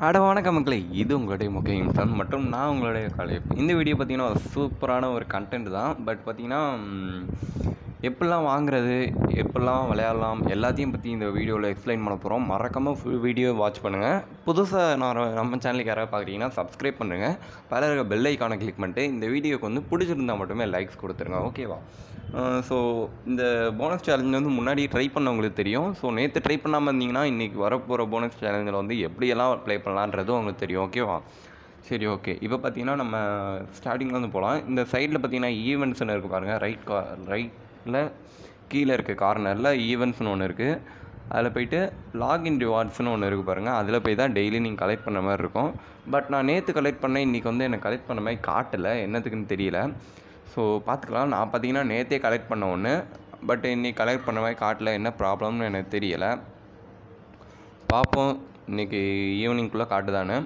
அட வணக்கம் மக்களே இது உங்களுடைய முக்கிய இன்ஃபார்ம் மற்றும் நான் உங்களுடைய காலை இந்த வீடியோ பார்த்தீங்கன்னா ஒரு சூப்பரான ஒரு கண்டென்ட் தான் பட் பார்த்தீங்கன்னா ம், எப்படிலாம் வாங்குறது எப்படிலாம் விளையாடலாம் எல்லாத்தையும் பற்றி இந்த வீடியோவில் எக்ஸ்பிளைன் பண்ண போகிறோம் மறக்காமல் ஃபுல் வீடியோ வாட்ச் பண்ணுங்கள் புதுசாக நான் நம்ம சேனலுக்கு யாராவது பார்க்குறீங்கன்னா சப்ஸ்கிரைப் பண்ணுங்கள் பல இருக்க பெல் ஐக்கானை கிளிக் பண்ணிட்டு இந்த வீடியோக்கு வந்து பிடிச்சிருந்தா மட்டுமே லைக்ஸ் கொடுத்துருங்க ஓகேவா ஸோ இந்த போனஸ் சேலஞ்ச் வந்து முன்னாடி ட்ரை பண்ணவங்களுக்கு தெரியும் ஸோ நேற்று ட்ரை பண்ணாமல் இருந்தீங்கன்னா இன்றைக்கி வரப்போகிற போனஸ் சேலஞ்சில் வந்து எப்படியெல்லாம் ப்ளே பண்ணலான்றது உங்களுக்கு தெரியும் ஓகேவா சரி ஓகே இப்போ பார்த்தீங்கன்னா நம்ம ஸ்டார்டிங்கில் வந்து போகலாம் இந்த சைடில் பார்த்தீங்கன்னா ஈவெண்ட்ஸ்னு இருக்குது பாருங்கள் ரைட் கா ரைட்டில் கீழே இருக்க கார்னரில் ஈவெண்ட்ஸ்னு ஒன்று இருக்குது அதில் போயிட்டு லாகின் ரிவார்ட்ஸ்னு ஒன்று இருக்குது பாருங்கள் அதில் போய் தான் டெய்லி நீங்கள் கலெக்ட் பண்ண மாதிரி இருக்கும் பட் நான் நேற்று கலெக்ட் பண்ணேன் இன்றைக்கி வந்து எனக்கு கலெக்ட் பண்ண மாதிரி காட்டலை என்னத்துக்குன்னு தெரியல ஸோ பார்த்துக்கலாம் நான் பார்த்தீங்கன்னா நேற்றே கலெக்ட் பண்ண ஒன்று பட் இன்னைக்கு கலெக்ட் பண்ண மாதிரி காட்டல என்ன ப்ராப்ளம்னு எனக்கு தெரியலை பார்ப்போம் இன்றைக்கி ஈவினிங்குள்ளே காட்டுதானே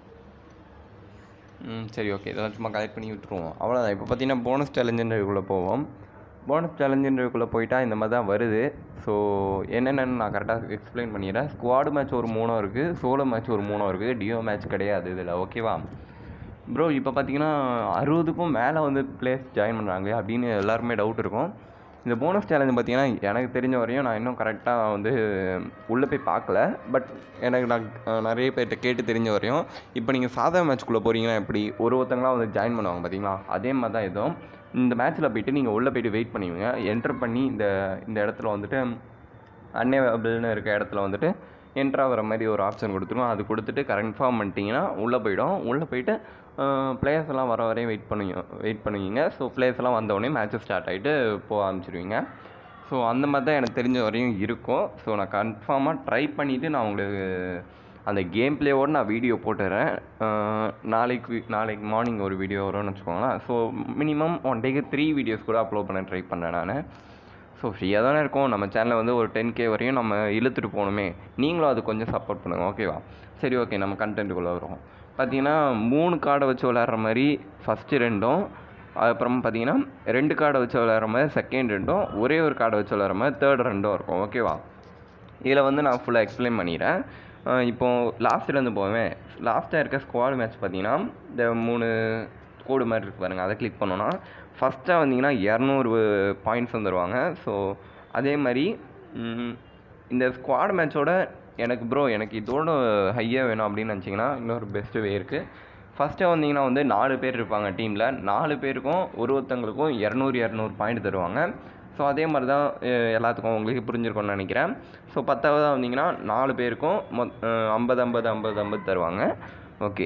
ம் சரி ஓகே இதெல்லாம் சும்மா கலெக்ட் பண்ணி விட்டுருவோம் அவ்வளோதான் இப்போ பார்த்தீங்கன்னா போனஸ் சேலஞ்சுன்றதுக்குள்ளே போவோம் போனஸ் சேலஞ்சுன்றதுக்குள்ளே போயிட்டா இந்த மாதிரி தான் வருது ஸோ என்னென்னு நான் கரெக்டாக எக்ஸ்பிளைன் பண்ணிடுறேன் ஸ்குவாடு மேட்ச் ஒரு மூணு இருக்குது சோலோ மேட்ச் ஒரு மூணு இருக்குது டியோ மேட்ச் கிடையாது இதில் ஓகேவா ப்ரோ இப்போ பார்த்தீங்கன்னா அறுபதுக்கும் மேலே வந்து பிளேஸ் ஜாயின் பண்ணுறாங்க அப்படின்னு எல்லாருமே டவுட் இருக்கும் இந்த போனஸ் சேலஞ்சு பார்த்தீங்கன்னா எனக்கு தெரிஞ்ச வரையும் நான் இன்னும் கரெக்டாக வந்து உள்ளே போய் பார்க்கல பட் எனக்கு நான் அஹ், நிறைய பேர்கிட்ட கேட்டு தெரிஞ்ச வரையும் இப்போ நீங்கள் சாதா மேட்ச்குள்ளே போகிறீங்கன்னா எப்படி ஒரு ஒருத்தங்களாம் வந்து ஜாயின் பண்ணுவாங்க பார்த்தீங்களா அதே மாதிரி தான் இதுவும் இந்த மேட்ச்சில் போயிட்டு நீங்கள் உள்ளே போயிட்டு வெயிட் பண்ணுவீங்க என்டர் பண்ணி இந்த இந்த இடத்துல வந்துட்டு அன்அவைலபிள்னு இருக்க இடத்துல வந்துட்டு என்ட்ரு ஆகிற மாதிரி ஒரு ஆப்ஷன் கொடுத்துருவோம் அது கொடுத்துட்டு கன்ஃபார்ம் பண்ணிட்டீங்கன்னா உள்ளே போயிடும் உள்ளே போயிட்டு பிளேயர்ஸ் எல்லாம் வர வரையும் வெயிட் பண்ணுவீங்க வெயிட் பண்ணுவீங்க ஸோ பிளேயர்ஸ் எல்லாம் வந்த உடனே மேட்ச் ஸ்டார்ட் ஆகிட்டு போக ஆரம்பிச்சிருவீங்க ஸோ அந்த மாதிரி தான் எனக்கு தெரிஞ்ச வரையும் இருக்கும் ஸோ நான் கன்ஃபார்மாக ட்ரை பண்ணிவிட்டு நான் உங்களுக்கு அந்த கேம் பிளேவோடு நான் வீடியோ போட்டுறேன் அஹ் நாளைக்கு நாளைக்கு மார்னிங் ஒரு வீடியோ வரும்னு வச்சுக்கோங்களேன் ஸோ மினிமம் ஒன் டேக்கு த்ரீ வீடியோஸ் கூட அப்லோட் பண்ண ட்ரை பண்ணேன் நான் ஸோ ஃப்ரீயாக தானே இருக்கும் நம்ம சேனலில் வந்து ஒரு டென் கே வரையும் நம்ம இழுத்துட்டு போகணுமே நீங்களும் அது கொஞ்சம் சப்போர்ட் பண்ணுங்கள் ஓகேவா சரி ஓகே நம்ம கண்டென்ட்டுக்குள்ளே வரும் பார்த்தீங்கன்னா மூணு கார்டை வச்சு விளையாடுற மாதிரி ஃபஸ்ட்டு ரெண்டும் அதுக்கப்புறம் பார்த்தீங்கன்னா ரெண்டு கார்டை வச்சு விளையாடுற மாதிரி செகண்ட் ரெண்டும் ஒரே ஒரு கார்டை வச்சு விளையாடுற மாதிரி தேர்ட் ரெண்டும் இருக்கும் ஓகேவா இதில் வந்து நான் ஃபுல்லாக எக்ஸ்பிளைன் பண்ணிடுறேன் அஹ் இப்போ லாஸ்ட்லேருந்து போவேன் லாஸ்ட்டாக இருக்க ஸ்குவாட் மேட்ச் பார்த்தீங்கன்னா இந்த மூணு கோடு மாதிரி இருக்கு பாருங்கள் அதை கிளிக் பண்ணோன்னா ஃபஸ்ட்டாக வந்தீங்கன்னா இரநூறு பாயிண்ட்ஸ் வந்துடுவாங்க ஸோ அதே மாதிரி ம், இந்த ஸ்குவாட் மேட்சோட எனக்கு ப்ரோ எனக்கு இதோட ஹையாக வேணும் அப்படின்னு நினச்சிங்கன்னா இன்னொரு பெஸ்ட்டு வே இருக்குது ஃபஸ்ட்டாக வந்தீங்கன்னா வந்து நாலு பேர் இருப்பாங்க டீமில் நாலு பேருக்கும் ஒரு ஒருத்தங்களுக்கும் இரநூறு இரநூறு பாயிண்ட் தருவாங்க ஸோ அதே மாதிரி தான் அஹ், எல்லாத்துக்கும் உங்களுக்கு புரிஞ்சிருக்கும்னு நினைக்கிறேன் ஸோ பத்தாவதாக வந்தீங்கன்னா நாலு பேருக்கும் மொத் ஐம்பது ஐம்பது ஐம்பது ஐம்பது தருவாங்க ஓகே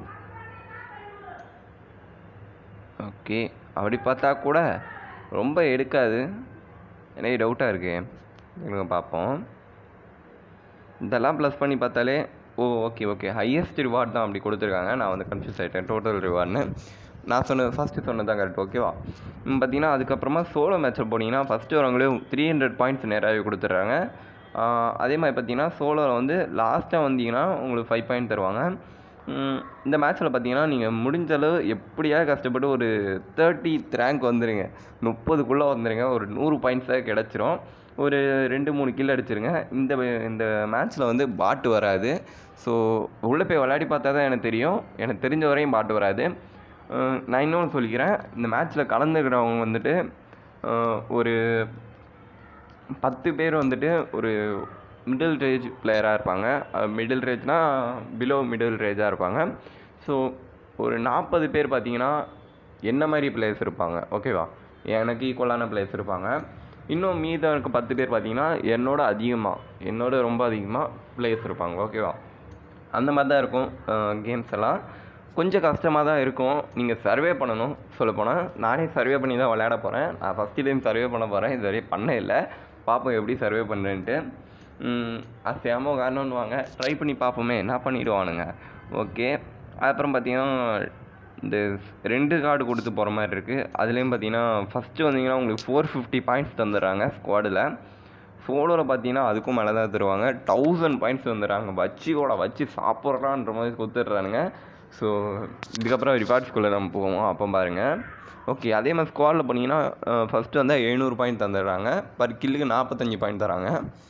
ஓகே அப்படி பார்த்தா கூட ரொம்ப எடுக்காது எனக்கு டவுட்டாக இருக்கு இருங்க பார்ப்போம் இதெல்லாம் ப்ளஸ் பண்ணி பார்த்தாலே oh okay okay highest reward தான் அப்படி கொடுத்துருக்காங்க நான் வந்து கன்ஃபியூஸ் ஆகிட்டேன் டோட்டல் ரிவார்ட்னு நான் சொன்னது ஃபஸ்ட்டு சொன்னது தான் கரெக்ட் ஓகேவா ம், பார்த்தீங்கன்னா அதுக்கப்புறமா சோலோ மேட்ச்சில் போனீங்கன்னா ஃபஸ்ட்டு வரவங்களே த்ரீ ஹண்ட்ரட் பாயிண்ட்ஸ் நிறையாவே கொடுத்துட்றாங்க ஆஹ், அதே மாதிரி பார்த்தீங்கன்னா சோலோவில் வந்து லாஸ்ட்டாக வந்தீங்கன்னா உங்களுக்கு ஃபைவ் பாயிண்ட் தருவாங்க ம், இந்த மேட்ச்சில் பார்த்தீங்கன்னா நீங்கள் முடிஞ்ச அளவு எப்படியாவது கஷ்டப்பட்டு ஒரு தேர்ட்டி ரேங்க் வந்துடுங்க முப்பதுக்குள்ளே வந்துடுங்க ஒரு நூறு பாயிண்ட்ஸாக கிடச்சிரும் ஒரு ரெண்டு மூணு கில் அடிச்சிருங்க இந்த இந்த மேட்ச்சில் வந்து பாட்டு வராது ஸோ உள்ளே போய் விளையாடி பார்த்தா தான் எனக்கு தெரியும் எனக்கு தெரிஞ்ச வரையும் பாட்டு வராது அஹ் நான் இன்னொன்று சொல்லிக்கிறேன் இந்த மேட்ச்சில் கலந்துக்கிறவங்க வந்துட்டு அஹ் ஒரு பத்து பேர் வந்துட்டு ஒரு மிடில் ரேஜ் பிளேயராக இருப்பாங்க மிடில் ரேஜ்னா பிலோ மிடில் ரேஜாக இருப்பாங்க ஸோ ஒரு நாற்பது பேர் பார்த்தீங்கன்னா என்ன மாதிரி பிளேயர்ஸ் இருப்பாங்க ஓகேவா எனக்கு ஈக்குவலான பிளேயர்ஸ் இருப்பாங்க இன்னும் மீதம் இருக்க பத்து பேர் பார்த்தீங்கன்னா என்னோட அதிகமாக என்னோட ரொம்ப அதிகமாக பிளேயர்ஸ் இருப்பாங்க ஓகேவா அந்த மாதிரி தான் இருக்கும் கேம்ஸ் எல்லாம் கொஞ்சம் கஷ்டமாக தான் இருக்கும் நீங்கள் சர்வே பண்ணணும் சொல்லப்போனால் நானே சர்வே பண்ணி தான் விளையாட போகிறேன் நான் ஃபஸ்ட்டு டைம் சர்வே பண்ண போகிறேன் இது வரையும் பண்ண இல்லை பார்ப்போம் எப்படி சர்வே பண்ணுறேன்ட்டு அசையாமல் உட்காரணுன்னு வாங்க ட்ரை பண்ணி பார்ப்போமே என்ன பண்ணிடுவானுங்க ஓகே அப்புறம் பார்த்தீங்கன்னா இந்த ரெண்டு கார்டு கொடுத்து போகிற மாதிரி இருக்குது அதுலேயும் பார்த்தீங்கன்னா ஃபஸ்ட்டு வந்தீங்கன்னா உங்களுக்கு ஃபோர் ஃபிஃப்டி பாயிண்ட்ஸ் தந்துடுறாங்க ஸ்குவாடில் சோலோவில் பார்த்தீங்கன்னா அதுக்கும் மேலே தான் தருவாங்க தௌசண்ட் பாயிண்ட்ஸ் வந்துடுறாங்க வச்சு கூட வச்சு சாப்பிட்றான்ற மாதிரி கொடுத்துட்றானுங்க ஸோ இதுக்கப்புறம் ரிவார்ட்ஸ்குள்ளே நம்ம போவோம் அப்போ பாருங்கள் ஓகே அதே மாதிரி ஸ்குவாடில் போனீங்கன்னா ஃபஸ்ட்டு வந்து எழுநூறு பாயிண்ட் தந்துடுறாங்க பர் கில்லுக்கு நாற்பத்தஞ்சு பாயிண்ட் தராங்க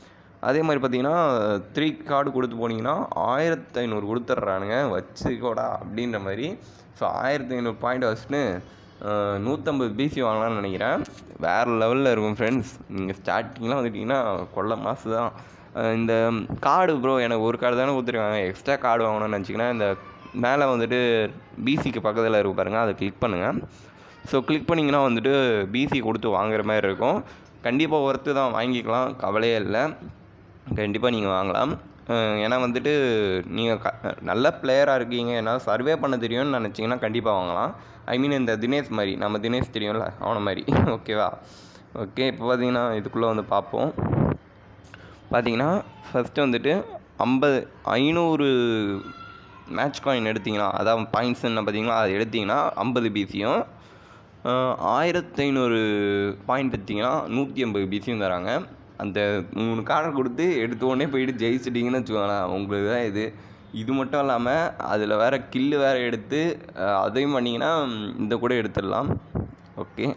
அதே மாதிரி பார்த்தீங்கன்னா த்ரீ கார்டு கொடுத்து போனீங்கன்னா ஆயிரத்தி ஐநூறு கொடுத்துட்றானுங்க வச்சுக்கோடா அப்படின்ற மாதிரி ஸோ ஆயிரத்தி ஐநூறு பாயிண்ட் வச்சுட்டு அஹ், நூற்றம்பது பிசி வாங்கலாம்னு நினைக்கிறேன் வேறு லெவலில் இருக்கும் ஃப்ரெண்ட்ஸ் நீங்கள் ஸ்டார்டிங்லாம் வந்துட்டிங்கன்னா கொள்ள மாசு தான் அஹ், இந்த கார்டு ப்ரோ எனக்கு ஒரு கார்டு தானே கொடுத்துருக்காங்க எக்ஸ்ட்ரா கார்டு வாங்கணும்னு நினச்சிங்கன்னா இந்த மேலே வந்துட்டு பிசிக்கு பக்கத்தில் இருக்கு பாருங்கள் அதை கிளிக் பண்ணுங்கள் ஸோ கிளிக் பண்ணிங்கன்னா வந்துட்டு பிசி கொடுத்து வாங்குற மாதிரி இருக்கும் கண்டிப்பாக ஒர்த்து தான் வாங்கிக்கலாம் கவலையே இல்லை கண்டிப்பாக நீங்கள் வாங்கலாம் அஹ் ஏன்னா வந்துட்டு நீங்கள் க நல்ல பிளேயராக இருக்கீங்க என்னால் சர்வே பண்ண தெரியும்னு நினச்சிங்கன்னா கண்டிப்பாக வாங்கலாம் ஐ மீன் இந்த தினேஷ் மாதிரி நம்ம தினேஷ் தெரியும்ல அவனை மாதிரி ஓகேவா ஓகே இப்போ பார்த்தீங்கன்னா இதுக்குள்ளே வந்து பார்ப்போம் பார்த்தீங்கன்னா ஃபஸ்ட்டு வந்துட்டு ஐம்பது ஐநூறு மேட்ச் காயின் எடுத்தீங்கன்னா அதான் பாயிண்ட்ஸ் என்ன பார்த்தீங்களா அதை எடுத்தீங்கன்னா ஐம்பது பிசியும் ஆயிரத்தி ஐநூறு பாயிண்ட் எடுத்தீங்கன்னா நூற்றி ஐம்பது பிசியும் தராங்க அந்த மூணு கார்டை கொடுத்து எடுத்த உடனே போயிட்டு ஜெயிச்சிட்டிங்கன்னு வச்சுக்கோங்களேன் உங்களுக்கு தான் இது இது மட்டும் இல்லாமல் அதில் வேறு கில்லு வேறு எடுத்து அஹ், அதையும் பண்ணிங்கன்னா இந்த கூட எடுத்துடலாம் ஓகே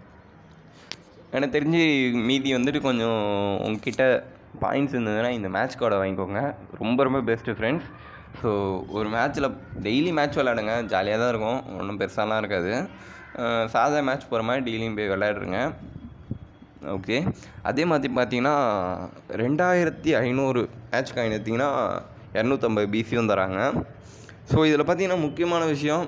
எனக்கு தெரிஞ்சு மீதி வந்துட்டு கொஞ்சம் உங்ககிட்ட பாயிண்ட்ஸ் இருந்ததுன்னா இந்த மேட்ச் கார்டை வாங்கிக்கோங்க ரொம்ப ரொம்ப பெஸ்ட்டு ஃப்ரெண்ட்ஸ் ஸோ ஒரு மேட்ச்சில் டெய்லி மேட்ச் விளையாடுங்க ஜாலியாக தான் இருக்கும் ஒன்றும் பெருசாலாம் இருக்காது அஹ் சாதா மேட்ச் போகிற மாதிரி டெய்லியும் போய் விளையாடுறேங்க ஓகே அதே மாதிரி பார்த்தீங்கன்னா ரெண்டாயிரத்தி ஐநூறு மேட்ச் காயின் எடுத்திங்கன்னா இரநூத்தம்பது பிசியும் தராங்க ஸோ இதில் பார்த்தீங்கன்னா முக்கியமான விஷயம்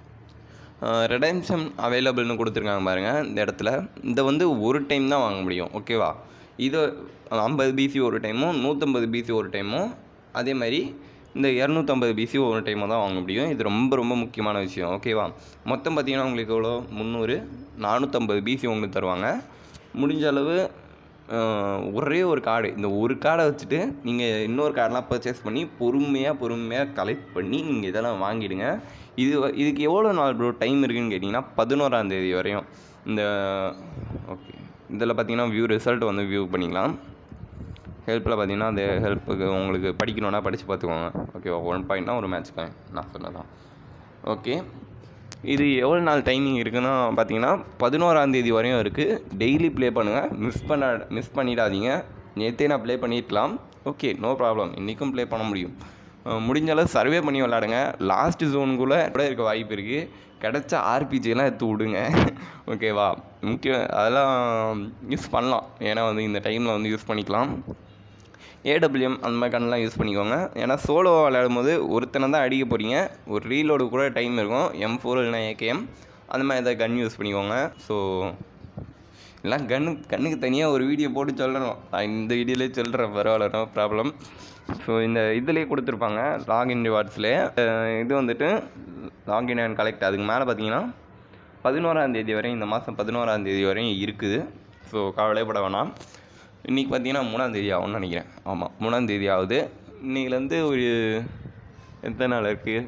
ரெடம்ஷன் அவைலபிள்னு கொடுத்துருக்காங்க பாருங்கள் இந்த இடத்துல இந்த வந்து ஒரு டைம் தான் வாங்க முடியும் ஓகேவா இது ஐம்பது பிசி ஒரு டைமும் நூற்றம்பது பிசி ஒரு டைமும் அதே மாதிரி இந்த இரநூத்தம்பது பிசி ஒரு டைமும் தான் வாங்க முடியும் இது ரொம்ப ரொம்ப முக்கியமான விஷயம் ஓகேவா மொத்தம் பார்த்தீங்கன்னா உங்களுக்கு எவ்வளோ முந்நூறு நானூற்றம்பது பிசி உங்களுக்கு தருவாங்க முடிஞ்ச அளவு அஹ், ஒரே ஒரு கார்டு இந்த ஒரு கார்டை வச்சுட்டு நீங்கள் இன்னொரு கார்டெலாம் பர்ச்சேஸ் பண்ணி பொறுமையாக பொறுமையாக கலெக்ட் பண்ணி நீங்கள் இதெல்லாம் வாங்கிடுங்க இது வ- இதுக்கு எவ்வளோ நாள் ப்ரோ டைம் இருக்குன்னு கேட்டிங்கன்னா பதினோராம் தேதி வரையும் இந்த ஓகே இதில் பார்த்தீங்கன்னா வியூ ரிசல்ட் வந்து வியூ பண்ணிக்கலாம் ஹெல்ப்பில் பார்த்தீங்கன்னா அந்த ஹெல்ப்புக்கு உங்களுக்கு படிக்கணுன்னா படித்து பார்த்துக்கோங்க ஓகேவா ஒன் பாயிண்ட்னா ஒரு மேட்ச் காயின் நான் சொன்னதான் ஓகே இது எவ்வளோ நாள் டைமிங் இருக்குன்னா பார்த்தீங்கன்னா பதினோராம் தேதி வரையும் இருக்குது டெய்லி ப்ளே பண்ணுங்கள் மிஸ் பண்ண மிஸ் பண்ணிடாதீங்க நேற்றே நான் ப்ளே பண்ணியிருக்கலாம் ஓகே நோ ப்ராப்ளம் இன்றைக்கும் ப்ளே பண்ண முடியும் அஹ் முடிஞ்ச அளவு சர்வே பண்ணி விளாடுங்க லாஸ்ட் ஜோனுக்குள்ளே கூட இருக்க வாய்ப்பு இருக்குது கிடைச்ச ஆர்பிஜிலாம் எடுத்து விடுங்க ஓகேவா முக்கிய அதெல்லாம் யூஸ் பண்ணலாம் ஏன்னா வந்து இந்த டைமில் வந்து யூஸ் பண்ணிக்கலாம் ஏடபிள்யூஎம் அந்த மாதிரி கண்ணெலாம் யூஸ் பண்ணிக்கோங்க ஏன்னா சோலோ விளையாடும் போது ஒருத்தனை தான் அடிக்க போகிறீங்க ஒரு ரீலோடு கூட டைம் இருக்கும் எம் ஃபோர் இல்லைனா ஏகேஎம் அந்த மாதிரி ஏதாவது கன் யூஸ் பண்ணிக்கோங்க ஸோ எல்லாம் கன்னு கண்ணுக்கு தனியாக ஒரு வீடியோ போட்டு சொல்லணும் நான் இந்த வீடியோலேயே சொல்கிறேன் பரவாயில்ல நோ ப்ராப்ளம் ஸோ இந்த இதுலேயே கொடுத்துருப்பாங்க லாகின் ரிவார்ட்ஸ்லேயே இது வந்துட்டு லாகின் அண்ட் கலெக்ட் அதுக்கு மேலே பார்த்தீங்கன்னா பதினோராம் தேதி வரையும் இந்த மாதம் பதினோராம் தேதி வரையும் இருக்குது ஸோ கவலைப்பட வேணாம் இன்றைக்கி பார்த்தீங்கன்னா மூணாம் தேதி ஆகும்னு நினைக்கிறேன் ஆமாம் மூணாம் தேதி ஆகுது இன்னையிலேருந்து ஒரு எத்தனை நாள் இருக்குது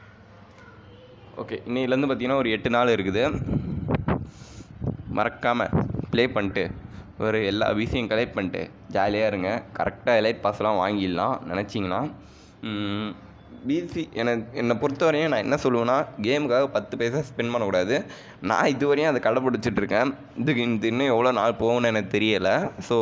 ஓகே இன்னையிலேருந்து பார்த்தீங்கன்னா ஒரு எட்டு நாள் இருக்குது மறக்காமல் ப்ளே பண்ணிட்டு ஒரு எல்லா விஷயம் கலெக்ட் பண்ணிட்டு ஜாலியாக இருங்க கரெக்டாக எலைட் பாஸ்லாம் வாங்கிடலாம் நினச்சிங்கன்னா பிசி என்னை என்னை பொறுத்தவரையும் நான் என்ன சொல்லுவேன்னா கேமுக்காக பத்து பைசா ஸ்பெண்ட் பண்ணக்கூடாது நான் இதுவரையும் அதை கடைப்பிடிச்சிட்டு இருக்கேன் இதுக்கு இது இன்னும் எவ்வளோ நாள் போகும்னு எனக்கு தெரியலை ஸோ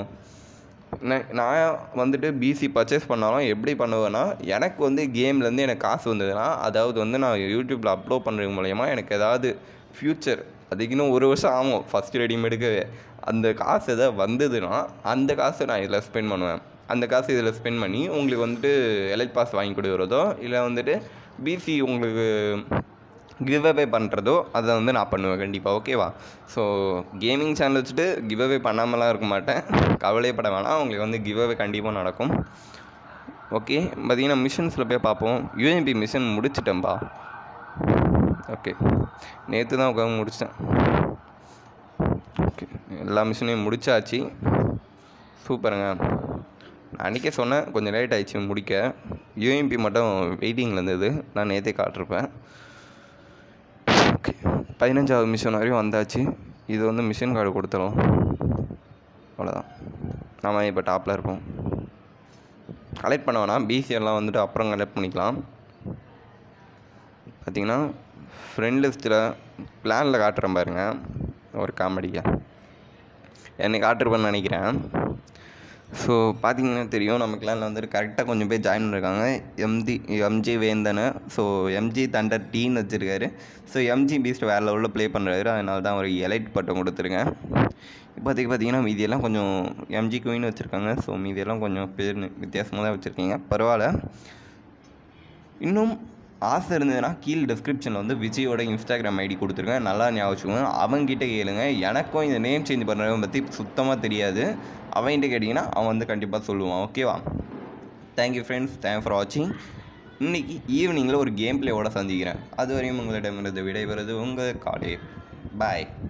நான் நான் வந்துட்டு பிசி பர்ச்சேஸ் பண்ணாலும் எப்படி பண்ணுவேன்னா எனக்கு வந்து கேம்லேருந்து எனக்கு காசு வந்ததுன்னா அதாவது வந்து நான் யூடியூப்பில் அப்லோட் பண்ணுறது மூலயமா எனக்கு ஏதாவது ஃப்யூச்சர் அதுக்கு இன்னும் ஒரு வருஷம் ஆகும் ஃபஸ்ட் ரெடிமேடுக்கு அந்த காசு எதாவது வந்ததுன்னா அந்த காசை நான் இதில் ஸ்பெண்ட் பண்ணுவேன் அந்த காசு இதில் ஸ்பெண்ட் பண்ணி உங்களுக்கு வந்துட்டு எலைட் பாஸ் வாங்கி கொடுக்குறதோ இல்லை வந்துட்டு பிசி உங்களுக்கு கிவ் அவே பண்ணுறதோ அதை வந்து நான் பண்ணுவேன் கண்டிப்பாக ஓகேவா ஸோ கேமிங் சேனல் வச்சுட்டு கிவ் அவே பண்ணாமலாம் இருக்க மாட்டேன் கவலைப்பட வேணாம் உங்களுக்கு வந்து கிவ் அவே கண்டிப்பாக நடக்கும் ஓகே பார்த்தீங்கன்னா மிஷின்ஸில் போய் பார்ப்போம் யூஎம்பி மிஷின் முடிச்சிட்டேன்பா ஓகே நேற்று தான் உட்காந்து முடித்தேன் ஓகே எல்லா மிஷினையும் முடிச்சாச்சு சூப்பருங்க நான் அன்றைக்கே சொன்னேன் கொஞ்சம் லேட் ஆயிடுச்சு முடிக்க யூஎம்பி மட்டும் வெயிட்டிங்கில் இருந்தது நான் நேற்றே காட்டிருப்பேன் ஓகே பதினஞ்சாவது மிஷின் வரையும் வந்தாச்சு இது வந்து மிஷின் கார்டு கொடுத்துரும் அவ்வளோதான் நாம இப்போ டாப்பில் இருப்போம் கலெக்ட் பண்ண வேணாம் பிசி எல்லாம் வந்துட்டு அப்புறம் கலெக்ட் பண்ணிக்கலாம் பார்த்தீங்கன்னா ஃப்ரெண்ட் லிஸ்ட்டில் பிளானில் காட்டுறேன் பாருங்க ஒரு காமெடியாக என்னை காட்டிருப்பேன்னு நினைக்கிறேன் ஸோ பார்த்தீங்கன்னா தெரியும் நம்ம கிளானில் வந்துட்டு கரெக்டாக கொஞ்சம் பேர் ஜாயின் பண்ணிருக்காங்க MG MG Vendhan so MG thunder டீன்னு வச்சுருக்காரு ஸோ எம்ஜி பீஸ்ட் வேறு லெவலில் ப்ளே பண்ணுறாரு அதனால தான் ஒரு எலைட் பட்டம் கொடுத்துருக்கேன் இப்போதைக்கு பார்த்தீங்கன்னா மீதியெல்லாம் கொஞ்சம் எம்ஜி குயின் வச்சுருக்காங்க ஸோ மீதியெல்லாம் கொஞ்சம் பேர் வித்தியாசமாக தான் வச்சுருக்கீங்க பரவாயில்ல இன்னும் ஆசை இருந்ததுன்னா கீழே டிஸ்கிரிப்ஷனில் வந்து விஜயோட இன்ஸ்டாகிராம் ஐடி கொடுத்துருக்கேன் நல்லா ஞாபகம் வச்சுக்கோங்க அவன்கிட்ட கேளுங்க எனக்கும் இந்த நேம் சேஞ்ச் பண்ணுறவன் பற்றி சுத்தமாக தெரியாது அவன்கிட்ட கேட்டிங்கன்னா அவன் வந்து கண்டிப்பாக சொல்லுவான் ஓகேவா தேங்க்யூ ஃப்ரெண்ட்ஸ் தேங்க் ஃபார் வாட்சிங் இன்றைக்கி ஈவினிங்கில் ஒரு கேம் பிளேவோட சந்திக்கிறேன் அது வரையும் உங்களிடமிருந்து விடைபெறுது உங்கள் காலே பாய்